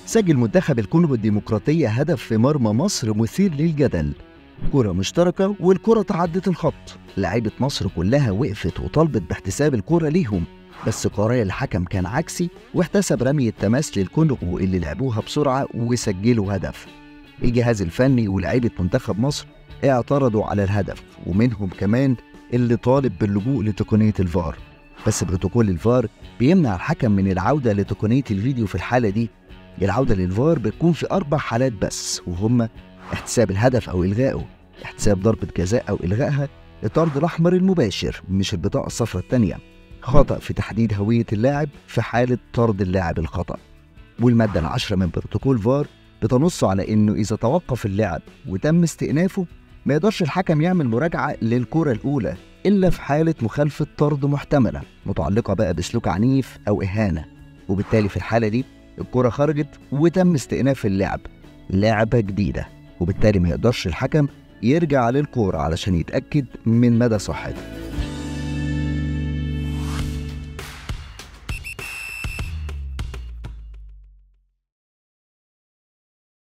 سجل منتخب الكونغو الديمقراطية هدف في مرمى مصر مثير للجدل كرة مشتركة والكرة تعدت الخط لعيبة مصر كلها وقفت وطالبت باحتساب الكرة ليهم بس قرار الحكم كان عكسي واحتسب رمي التماس للكونغو اللي لعبوها بسرعة وسجلوا هدف الجهاز الفني ولاعيبة منتخب مصر اعترضوا على الهدف ومنهم كمان اللي طالب باللجوء لتقنية الفار بس بروتوكول الفار بيمنع الحكم من العودة لتقنية الفيديو في الحالة دي العودة للفار بتكون في أربع حالات بس وهما احتساب الهدف أو إلغائه احتساب ضربة جزاء أو إلغائها الطرد الأحمر المباشر مش البطاقة الصفراء التانية خطأ في تحديد هوية اللاعب في حالة طرد اللاعب الخطأ والمادة العشرة من بروتوكول فار بتنص على إنه إذا توقف اللعب وتم استئنافه ما يقدرش الحكم يعمل مراجعة للكرة الأولى إلا في حالة مخالفة طرد محتملة متعلقة بقى بسلوك عنيف أو إهانة وبالتالي في الحالة دي الكرة خرجت وتم استئناف اللعب لعبة جديدة وبالتالي ما يقدرش الحكم يرجع للكورة علشان يتأكد من مدى صحتها